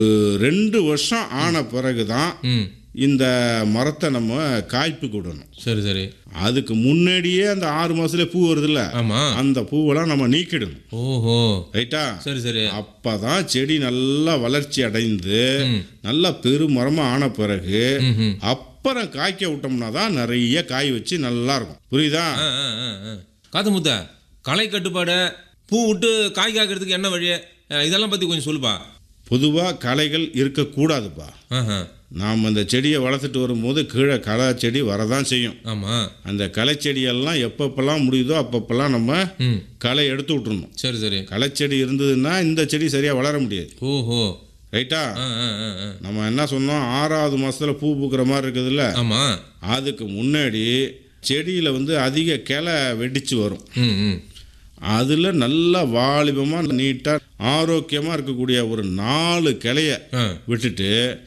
ஒரு ரெண்டு வருஷம் ஆன பிறகு தான் ம் இந்த மரத்தை நம்ம காய்ப்புக்கு விடணும் சரி சரி அதுக்கு முன்னாடியே அந்த ஆறு மாசத்துல பூ வருதுல்ல ஆமா அந்த பூவெல்லாம் நம்ம நீக்கிடணும் ஓஹோ ரைட்டா சரி சரி அப்பதான் செடி நல்லா வளர்ச்சி அடைந்து ம். நல்லா பெருமரமா ஆன பிறகு ம் ம் அப்புறம் காய்க்க விட்டோம்னா தான் நிறைய காய் வச்சு நல்லா இருக்கும் புரியுதா ஆ, ஆ, ஆ, ஆ. காத்து முத்த களை கட்டுப்பாடு பூ விட்டு காய் காக்கிறதுக்கு என்ன வழி அஹ், இதெல்லாம் பற்றி கொஞ்சம் சொல்லுப்பா பொதுவா களைகள் இருக்கக்கூடாதுப்பா ஆஹா நாம் அந்த செடியை வளர்த்துட்டு வரும்போது கீழே களை செடி வரதான் செய்யும் ஆமாம் அந்த களை செடியெல்லாம் எப்பப்பெல்லாம் முடியுதோ அப்பப்பெல்லாம் நம்ம ம் களை எடுத்து விட்டுறணும் சரி சரி களைச்செடி இருந்ததுன்னா இந்த செடி சரியாக வளர முடியாது ஓஹோ ரைட்டா ஆ ஆ ஆ ஆ நம்ம என்ன சொன்னோம் ஆறாவது மாசத்துல பூ பூக்கிற மாதிரி இருக்குதுல்ல ஆமாம் அதுக்கு முன்னாடி செடியில் வந்து அதிக கிளை வெடிச்சு வரும் ம் ம் அதில் நல்லா வாலிபமாக நீட்டாக ஆரோக்கியமாக இருக்கக்கூடிய ஒரு நாலு கிளைய ஆ விட்டுட்டு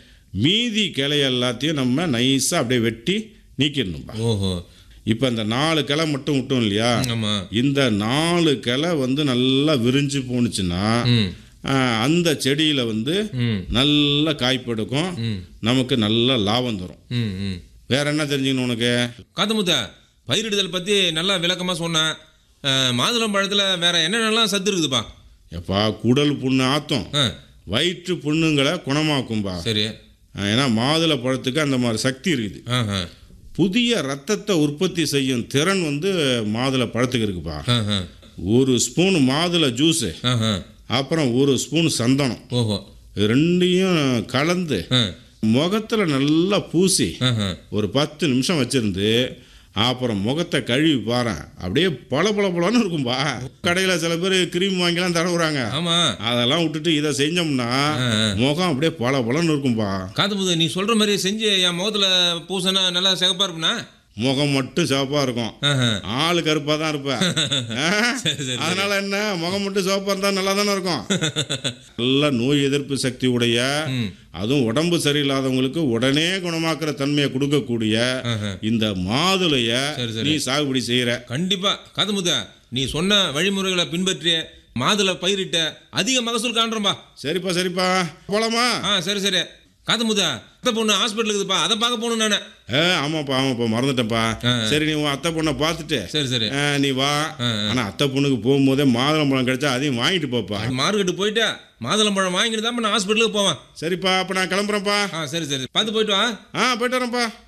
மீதி கிளைய எல்லாத்தையும் நம்ம நைஸாக அப்படியே வெட்டி நீக்கிடணும்பா ஓஹோ இப்போ இந்த நாலு கிளை மட்டும் விட்டோம் இல்லையா ஆமாம் இந்த நாலு கிளை வந்து நல்லா விரிஞ்சு போணுச்சுன்னா ம் ஆஹ், அந்த செடியில் வந்து ம் நல்ல காய்ப்பெடுக்கும் ம் நமக்கு நல்ல லாபம் தரும் ம் ம் வேற என்ன தெரிஞ்சுக்கணும் உனக்கு காத்து முத்த பயிரிடுதல் பற்றி நல்லா விளக்கமாக சொன்னேன் அஹ், மாதுளம்பழத்தில் வேற என்னென்னலாம் சத்து இருக்குதுப்பா எப்பா குடல் புண்ணு ஆத்தும் ஆ வயிற்று புண்ணுங்களை குணமாக்கும்பா சரி ஆஹ், ஏன்னா மாதுளை பழத்துக்கு அந்த மாதிரி சக்தி இருக்குது ஆஹா புதிய ரத்தத்தை உற்பத்தி செய்யும் திறன் வந்து மாதுளை பழத்துக்கு இருக்குப்பா ஆஹா ஒரு ஸ்பூன் மாதுளை ஜூஸு ஆஹா அப்புறம் ஒரு ஸ்பூன் சந்தனம் ஓஹோ இது ரெண்டையும் கலந்து ஆ முகத்தில் நல்லா பூசி ஆஹா ஒரு பத்து நிமிஷம் வச்சிருந்து அப்புறம் முகத்தை கழுவி பாறேன் அப்படியே பல பல பலன்னு இருக்கும்பா கடையில் சில பேர் கிரீம் வாங்கிலாம் தடவுறாங்க ஆமாம் அதெல்லாம் விட்டுட்டு இதை செஞ்சோம்னா ஆ, ஆ. முகம் அப்படியே பல பலன்னு இருக்கும்பா காத்து முத்து நீ சொல்கிற மாதிரி செஞ்சு என் முகத்தில் பூசினா நல்லா சிகப்பாக இருப்புண்ணா முகம் மட்டும் சிவப்பா இருக்கும் ஆஹா ஆளு கருப்பா தான் இருப்ப ஆ? சரி, சரி. அதனால என்ன முகம் மட்டும் சிவப்பா இருந்தா நல்லா தானே இருக்கும் நல்ல நோய் எதிர்ப்பு சக்தி உடைய ம். அதுவும் உடம்பு சரியில்லாதவங்களுக்கு உடனே குணமாக்குற தன்மையை கொடுக்கக்கூடிய ஆஹா. இந்த மாதுளைய சரி, சரி. நீ சாகுபடி செய்யற கண்டிப்பா காத்து முத்த நீ சொன்ன வழிமுறைகளை பின்பற்றி மாதுளை பயிரிட்ட அதிக மகசூல் காண்றோம்பா சரிப்பா சரிப்பா போலாமா ஆ சரி சரி காத்து முத்த அத்தை பொண்ணு ஹாஸ்பிட்டல் இருக்குதுப்பா அதை பார்க்க போகணும் நான் ஏ ஆமாப்பா ஆமாப்பா மறந்துட்டேன்ப்பா ஆ. சரி நீ உன் அத்தை பொண்ணை பார்த்துட்டு சரி சரி ஆ, நீ வா ஆ, ஆனா அத்தை பொண்ணுக்கு போகும்போதே மாதுளம்பழம் கிடைச்சா அதையும் வாங்கிட்டு போப்பா மார்க்கெட்டு போயிட்டு மாதுளம்பழம் வாங்கிட்டு தான் நான் ஹாஸ்பிட்டலுக்கு போவேன் சரிப்பா அப்ப நான் கிளம்புறேன்ப்பா ஆ சரி சரி பார்த்து போயிட்டு வா ஆ போயிட்டு வரேன்ப்பா